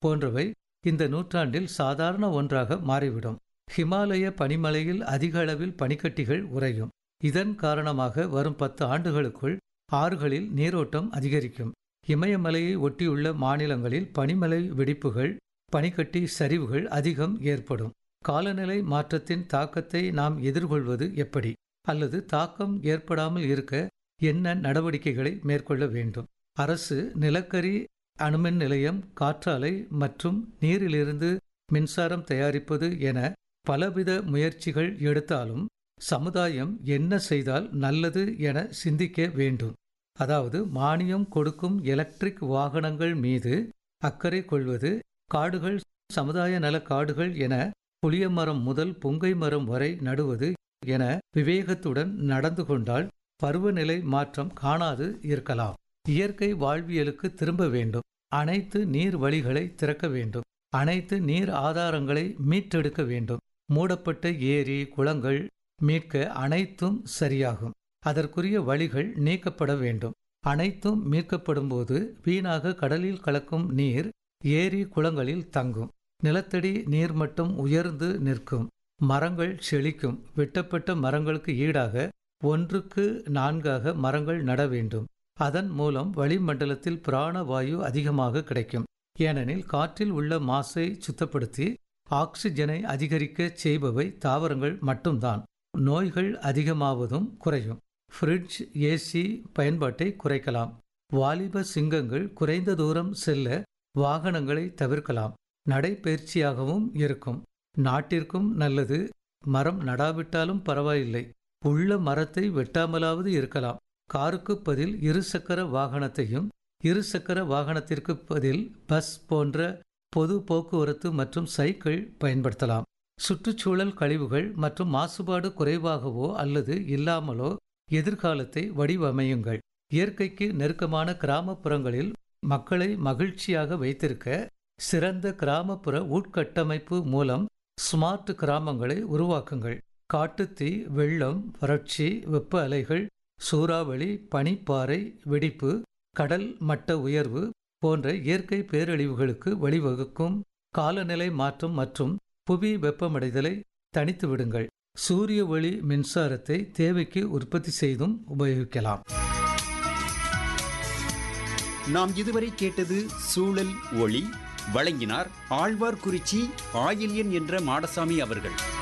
போன்றவை இந்த நூற்றாண்டில் சாதாரண ஒன்றாக மாறிவிடும் ஹிமாலய பனிமலையில் அதிக அளவில் பனிக்கட்டிகள் உறையும் இதன் காரணமாக வரும் பத்து ஆண்டுகளுக்குள் ஆறுகளில் நீரோட்டம் அதிகரிக்கும் இமயமலையை ஒட்டியுள்ள மாநிலங்களில் பனிமலை வெடிப்புகள் பனிக்கட்டி சரிவுகள் அதிகம் ஏற்படும் காலநிலை மாற்றத்தின் தாக்கத்தை நாம் எதிர்கொள்வது எப்படி அல்லது தாக்கம் ஏற்படாமல் இருக்க என்ன நடவடிக்கைகளை மேற்கொள்ள வேண்டும் அரசு நிலக்கரி அணுமின் நிலையம் காற்றாலை மற்றும் நீரிலிருந்து மின்சாரம் தயாரிப்பது என பலவித முயற்சிகள் எடுத்தாலும் சமுதாயம் என்ன செய்தால் நல்லது என சிந்திக்க வேண்டும் அதாவது மானியம் கொடுக்கும் எலக்ட்ரிக் வாகனங்கள் மீது அக்கறை கொள்வது காடுகள் சமுதாய நல காடுகள் என புளிய மரம் முதல் புங்கை மரம் வரை நடுவது என விவேகத்துடன் நடந்து கொண்டால் பருவநிலை மாற்றம் காணாது இருக்கலாம் இயற்கை வாழ்வியலுக்கு திரும்ப வேண்டும் அனைத்து நீர் வழிகளை திறக்க வேண்டும் அனைத்து நீர் ஆதாரங்களை மீட்டெடுக்க வேண்டும் மூடப்பட்ட ஏரி குளங்கள் மீட்க அனைத்தும் சரியாகும் அதற்குரிய வழிகள் நீக்கப்பட வேண்டும் அனைத்தும் மீட்கப்படும் போது வீணாக கடலில் கலக்கும் நீர் ஏரி குளங்களில் தங்கும் நிலத்தடி நீர்மட்டம் உயர்ந்து நிற்கும் மரங்கள் செழிக்கும் வெட்டப்பட்ட மரங்களுக்கு ஈடாக ஒன்றுக்கு நான்காக மரங்கள் நட வேண்டும் அதன் மூலம் வளிமண்டலத்தில் பிராணவாயு அதிகமாக கிடைக்கும் ஏனெனில் காற்றில் உள்ள மாசை சுத்தப்படுத்தி ஆக்சிஜனை அதிகரிக்க செய்பவை தாவரங்கள் மட்டும்தான் நோய்கள் அதிகமாவதும் குறையும் ஃப்ரிட்ஜ் ஏசி பயன்பாட்டை குறைக்கலாம் வாலிப சிங்கங்கள் குறைந்த தூரம் செல்ல வாகனங்களை தவிர்க்கலாம் நடைபயிற்சியாகவும் இருக்கும் நாட்டிற்கும் நல்லது மரம் நடாவிட்டாலும் பரவாயில்லை உள்ள மரத்தை வெட்டாமலாவது இருக்கலாம் காருக்கு பதில் இருசக்கர வாகனத்தையும் இருசக்கர வாகனத்திற்கு பதில் பஸ் போன்ற பொது போக்குவரத்து மற்றும் சைக்கிள் பயன்படுத்தலாம் சுற்றுச்சூழல் கழிவுகள் மற்றும் மாசுபாடு குறைவாகவோ அல்லது இல்லாமலோ எதிர்காலத்தை வடிவமையுங்கள் இயற்கைக்கு நெருக்கமான கிராமப்புறங்களில் மக்களை மகிழ்ச்சியாக வைத்திருக்க சிறந்த கிராமப்புற உட்கட்டமைப்பு மூலம் ஸ்மார்ட் கிராமங்களை உருவாக்குங்கள் காட்டுத்தீ வெள்ளம் வறட்சி வெப்ப அலைகள் சூறாவளி பனிப்பாறை வெடிப்பு கடல் மட்ட உயர்வு போன்ற இயற்கை பேரழிவுகளுக்கு வழிவகுக்கும் காலநிலை மாற்றம் மற்றும் புவி வெப்பமடைதலை தனித்து விடுங்கள் சூரிய ஒளி மின்சாரத்தை தேவைக்கு உற்பத்தி செய்தும் உபயோகிக்கலாம் நாம் இதுவரை கேட்டது சூழல் ஒளி வழங்கினார் ஆழ்வார்குறிச்சி ஆயில்யன் என்ற மாடசாமி அவர்கள்